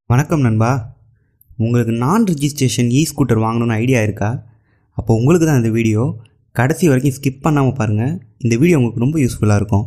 வணக்கம் நண்பா உங்களுக்கு நான் ரிஜிஸ்ட்ரேஷன் இ ஸ்கூட்டர் வாங்கணும்னு ஐடியா இருக்கா அப்போ உங்களுக்கு தான் இந்த வீடியோ கடைசி வரைக்கும் ஸ்கிப் பண்ணாமல் பாருங்கள் இந்த வீடியோ உங்களுக்கு ரொம்ப யூஸ்ஃபுல்லாக இருக்கும்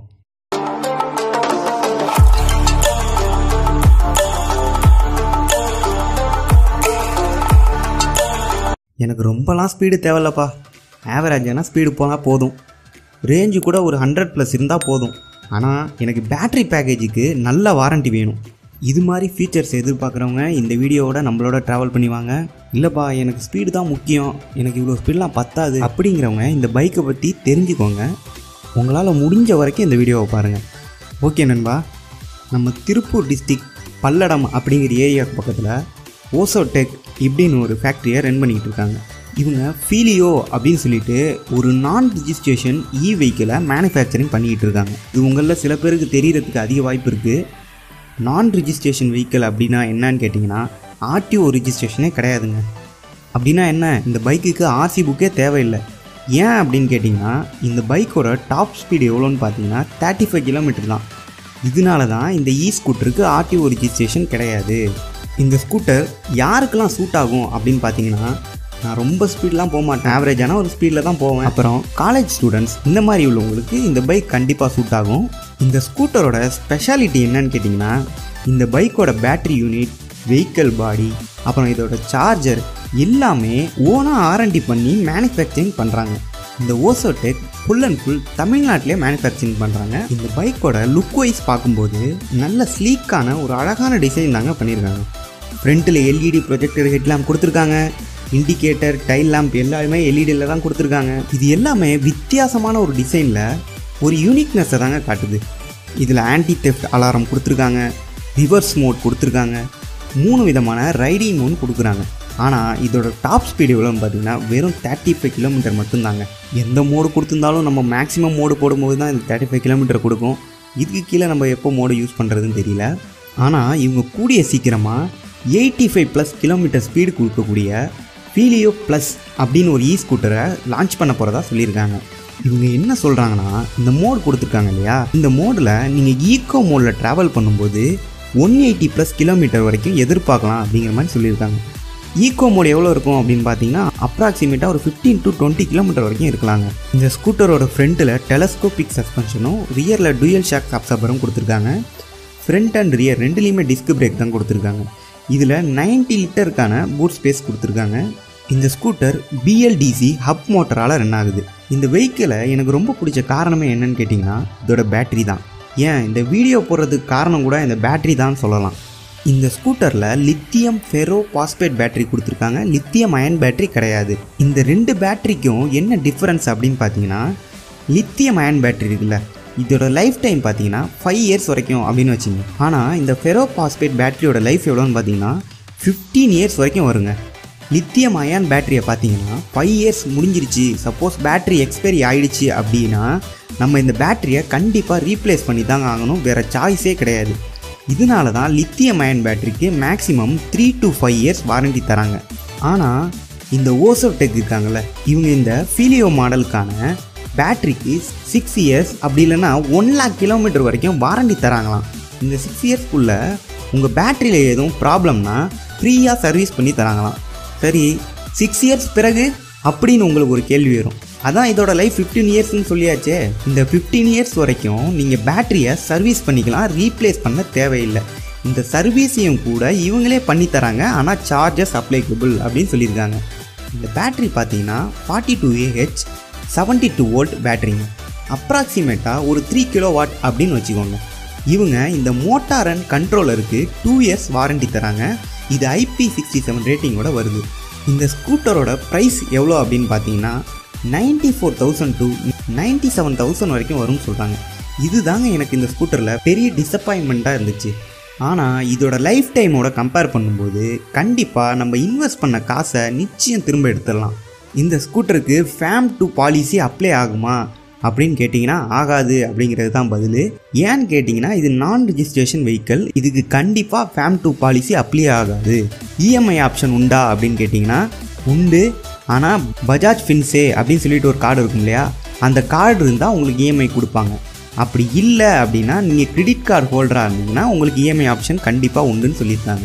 எனக்கு ரொம்பலாம் ஸ்பீடு தேவையில்லப்பா ஆவரேஜான ஸ்பீடு போனால் போதும் ரேஞ்சு கூட ஒரு ஹண்ட்ரட் ப்ளஸ் இருந்தால் போதும் ஆனால் எனக்கு பேட்டரி பேக்கேஜுக்கு நல்ல வாரண்டி வேணும் இது மாதிரி ஃபீச்சர்ஸ் எதிர்பார்க்குறவங்க இந்த வீடியோவோட நம்மளோட ட்ராவல் பண்ணுவாங்க இல்லைப்பா எனக்கு ஸ்பீடு தான் முக்கியம் எனக்கு இவ்வளோ ஸ்பீடெலாம் பத்தாது அப்படிங்கிறவங்க இந்த பைக்கை பற்றி தெரிஞ்சுக்கோங்க உங்களால் முடிஞ்ச வரைக்கும் இந்த வீடியோவை பாருங்கள் ஓகே நண்பா நம்ம திருப்பூர் டிஸ்ட்ரிக் பல்லடம் அப்படிங்கிற ஏரியாவுக்கு பக்கத்தில் ஓசோடெக் இப்படின்னு ஒரு ஃபேக்ட்ரியை ரன் பண்ணிக்கிட்டு இருக்காங்க இவங்க ஃபீலியோ அப்படின்னு சொல்லிட்டு ஒரு நான் ரிஜிஸ்ட்ரேஷன் இ வெஹிக்கிளை மேனுஃபேக்சரிங் பண்ணிக்கிட்டு இருக்காங்க இது உங்களில் சில பேருக்கு தெரியறதுக்கு அதிக வாய்ப்பு இருக்குது நான் ரிஜிஸ்ட்ரேஷன் வெஹிக்கிள் அப்படின்னா என்னன்னு கேட்டிங்கன்னா ஆர்டிஓ ரிஜிஸ்ட்ரேஷனே கிடையாதுங்க அப்படின்னா என்ன இந்த பைக்குக்கு ஆர்சி புக்கே தேவையில்லை ஏன் அப்படின்னு கேட்டிங்கன்னா இந்த பைக்கோட டாப் ஸ்பீடு எவ்வளோன்னு பார்த்தீங்கன்னா தேர்ட்டி ஃபைவ் கிலோமீட்டர் தான் இதனால தான் இந்த இ ஸ்கூட்டருக்கு ஆர்டிஓ ரிஜிஸ்ட்ரேஷன் கிடையாது இந்த ஸ்கூட்டர் யாருக்கெல்லாம் சூட் ஆகும் அப்படின்னு பார்த்தீங்கன்னா நான் ரொம்ப ஸ்பீட்லாம் போக மாட்டேன் ஆவரேஜான ஒரு ஸ்பீடில் தான் போவேன் அப்புறம் காலேஜ் ஸ்டூடெண்ட்ஸ் இந்த மாதிரி உள்ளவங்களுக்கு இந்த பைக் கண்டிப்பாக சூட் ஆகும் இந்த ஸ்கூட்டரோட ஸ்பெஷாலிட்டி என்னன்னு கேட்டிங்கன்னா இந்த பைக்கோட பேட்டரி யூனிட் வெஹிக்கிள் பாடி அப்புறம் இதோட சார்ஜர் எல்லாமே ஓனாக ஆர்என்டி பண்ணி மேனுஃபேக்சரிங் பண்ணுறாங்க இந்த ஓசோடெக் ஃபுல் அண்ட் ஃபுல் தமிழ்நாட்டிலே மேனுஃபேக்சரிங் பண்ணுறாங்க இந்த பைக்கோட லுக் வைஸ் பார்க்கும்போது நல்ல ஸ்லீக்கான ஒரு அழகான டிசைன் தாங்க பண்ணியிருக்காங்க ஃப்ரண்ட்டில் எல்இடி ப்ரொஜெக்டர் ஹெட்லாம்ப் கொடுத்துருக்காங்க இண்டிகேட்டர் டைல் லேம்ப் எல்லாமே எல்இடியில் தான் கொடுத்துருக்காங்க இது எல்லாமே வித்தியாசமான ஒரு டிசைனில் ஒரு யூனிக்னஸை தாங்க காட்டுது இதில் ஆன்டி தெஃப்ட் அலாரம் கொடுத்துருக்காங்க ரிவர்ஸ் மோட் கொடுத்துருக்காங்க மூணு விதமான ரைடிங் மோட் கொடுக்குறாங்க ஆனால் இதோட டாப் ஸ்பீடு எவ்வளோன்னு பார்த்தீங்கன்னா வெறும் தேர்ட்டி ஃபைவ் கிலோமீட்டர் மட்டும்தாங்க எந்த மோடு கொடுத்துருந்தாலும் நம்ம மேக்ஸிமம் மோடு போடும்போது தான் இது தேர்ட்டி ஃபைவ் கிலோமீட்டர் கொடுக்கும் இதுக்கு கீழே நம்ம எப்போ மோடு யூஸ் பண்ணுறதுன்னு தெரியல ஆனால் இவங்க கூடிய சீக்கிரமாக eighty five plus kilometre speed கொடுக்கக்கூடிய ஃபீலியோ ப்ளஸ் அப்படின்னு ஒரு இ ஸ்கூட்டரை லான்ச் பண்ண போகிறதா சொல்லியிருக்காங்க இவங்க என்ன சொல்கிறாங்கன்னா இந்த மோடு கொடுத்துருக்காங்க இல்லையா இந்த மோடில் நீங்கள் ஈக்கோ மோடில் ட்ராவல் பண்ணும்போது ஒன் எயிட்டி ப்ளஸ் கிலோமீட்டர் வரைக்கும் எதிர்பார்க்கலாம் அப்படிங்கிற மாதிரி சொல்லியிருக்காங்க ஈக்கோ மோடு எவ்வளோ இருக்கும் அப்படின்னு பார்த்தீங்கன்னா அப்ராக்சிமேட்டாக ஒரு ஃபிஃப்டீன் டு டுவெண்ட்டி கிலோமீட்டர் வரைக்கும் இருக்கலாங்க இந்த ஸ்கூட்டரோட ஃப்ரண்ட்டில் டெலஸ்கோபிக் சஸ்பென்ஷனும் ரியரில் டூயல் ஷாக் அப்சர்பரும் கொடுத்துருக்காங்க ஃப்ரண்ட் அண்ட் ரியர் ரெண்டுலேயுமே டிஸ்க் பிரேக் தான் கொடுத்துருக்காங்க இதில் 90 லிட்டருக்கான பூட் ஸ்பேஸ் கொடுத்துருக்காங்க இந்த ஸ்கூட்டர் பிஎல்டிசி ஹப் மோட்டரால் ரன் ஆகுது இந்த வெஹிக்கிளை எனக்கு ரொம்ப பிடிச்ச காரணமே என்னன்னு கேட்டிங்கன்னா இதோட பேட்டரி தான் ஏன் இந்த வீடியோ போடுறதுக்கு காரணம் கூட இந்த பேட்டரி தான் சொல்லலாம் இந்த ஸ்கூட்டரில் லித்தியம் ஃபெரோ பாஸ்பேட் பேட்டரி கொடுத்துருக்காங்க லித்தியம் அயன் பேட்டரி கிடையாது இந்த ரெண்டு பேட்டரிக்கும் என்ன டிஃப்ரென்ஸ் அப்படின்னு பார்த்தீங்கன்னா லித்தியம் அயன் பேட்டரி இருக்குல்ல இதோட லைஃப் டைம் பார்த்தீங்கன்னா ஃபைவ் இயர்ஸ் வரைக்கும் அப்படின்னு வச்சுங்க ஆனால் இந்த ஃபெரோ பாஸ்பேட் பேட்டரியோட லைஃப் எவ்வளோன்னு பார்த்தீங்கன்னா ஃபிஃப்டீன் இயர்ஸ் வரைக்கும் வருங்க லித்தியம் அயான் பேட்டரியை பார்த்தீங்கன்னா ஃபைவ் இயர்ஸ் முடிஞ்சிருச்சு சப்போஸ் பேட்டரி எக்ஸ்பைரி ஆயிடுச்சு அப்படின்னா நம்ம இந்த பேட்டரியை கண்டிப்பாக ரீப்ளேஸ் பண்ணி தாங்க ஆகணும் வேறு சாய்ஸே கிடையாது இதனால தான் லித்தியம் அயன் பேட்டரிக்கு maximum three to five years warranty தராங்க ஆனால் இந்த ஓசோடெக் இருக்காங்கல்ல இவங்க இந்த ஃபீலியோ மாடலுக்கான பேட்டரிக்கு சிக்ஸ் இயர்ஸ் அப்படி இல்லைன்னா ஒன் லேக் கிலோமீட்டர் வரைக்கும் வாரண்டி தராங்களாம் இந்த சிக்ஸ் இயர்ஸ்க்குள்ளே உங்கள் பேட்டரியில் எதுவும் ப்ராப்ளம்னா ஃப்ரீயாக சர்வீஸ் பண்ணி தராங்களாம் சரி சிக்ஸ் இயர்ஸ் பிறகு அப்படின்னு உங்களுக்கு ஒரு கேள்வி வரும் அதான் இதோட லைஃப் ஃபிஃப்டீன் இயர்ஸ்னு சொல்லியாச்சே இந்த ஃபிஃப்டீன் இயர்ஸ் வரைக்கும் நீங்கள் பேட்டரியை சர்வீஸ் பண்ணிக்கலாம் ரீப்ளேஸ் பண்ண தேவையில்லை இந்த சர்வீஸையும் கூட இவங்களே பண்ணி தராங்க ஆனால் சார்ஜஸ் அப்ளைக்கபிள் அப்படின்னு சொல்லியிருக்காங்க இந்த பேட்டரி பார்த்தீங்கன்னா forty two AH seventy two volt பேட்டரிங்க அப்ராக்சிமேட்டாக ஒரு த்ரீ கிலோ வாட் அப்படின்னு வச்சுக்கோங்க இவங்க இந்த மோட்டார் அண்ட் கண்ட்ரோலருக்கு டூ இயர்ஸ் வாரண்டி தராங்க இது ஐபி சிக்ஸ்டி செவன் ரேட்டிங்கோட வருது இந்த ஸ்கூட்டரோட ப்ரைஸ் எவ்வளோ அப்படின்னு பார்த்தீங்கன்னா ninety four thousand to ninety seven thousand வரைக்கும் வரும்னு சொல்கிறாங்க இதுதாங்க எனக்கு இந்த ஸ்கூட்டரில் பெரிய டிசப்பாயின்மெண்ட்டாக இருந்துச்சு ஆனால் இதோட லைஃப் டைமோட கம்பேர் பண்ணும்போது கண்டிப்பாக நம்ம இன்வெஸ்ட் பண்ண காசை நிச்சயம் திரும்ப எடுத்துடலாம் இந்த ஸ்கூட்டருக்கு ஃபேம் டு பாலிசி அப்ளை ஆகுமா அப்படின்னு கேட்டிங்கன்னா ஆகாது அப்படிங்கிறது தான் பதில் ஏன்னு கேட்டிங்கன்னா இது நான் ரிஜிஸ்ட்ரேஷன் வெஹிக்கிள் இதுக்கு கண்டிப்பாக ஃபேம் டு பாலிசி அப்ளை ஆகாது இஎம்ஐ ஆப்ஷன் உண்டா அப்படின்னு கேட்டிங்கன்னா உண்டு ஆனால் பஜாஜ் ஃபின்சே அப்படின்னு சொல்லிட்டு ஒரு கார்டு இருக்கும் இல்லையா அந்த கார்டு இருந்தால் உங்களுக்கு இஎம்ஐ கொடுப்பாங்க அப்படி இல்லை அப்படின்னா நீங்கள் கிரெடிட் கார்டு ஹோல்டராக இருந்தீங்கன்னா உங்களுக்கு இஎம்ஐ ஆப்ஷன் கண்டிப்பாக உண்டுன்னு சொல்லியிருக்காங்க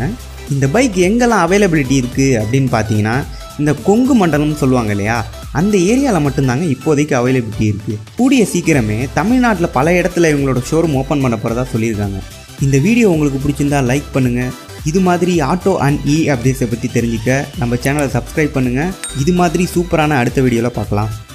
இந்த பைக் எங்கெல்லாம் அவைலபிலிட்டி இருக்குது அப்படின்னு பார்த்தீங்கன்னா இந்த கொங்கு மண்டலம்னு சொல்லுவாங்க இல்லையா அந்த ஏரியாவில் மட்டும்தாங்க இப்போதைக்கு அவைலபிலிட்டி இருக்குது கூடிய சீக்கிரமே தமிழ்நாட்டில் பல இடத்துல இவங்களோட ஷோரூம் ஓப்பன் பண்ண போகிறதா சொல்லியிருக்காங்க இந்த வீடியோ உங்களுக்கு பிடிச்சிருந்தா லைக் பண்ணுங்கள் இது மாதிரி ஆட்டோ அண்ட் இ அப்டேட்ஸை பற்றி தெரிஞ்சுக்க நம்ம சேனலை சப்ஸ்கிரைப் பண்ணுங்கள் இது மாதிரி சூப்பரான அடுத்த வீடியோவில் பார்க்கலாம்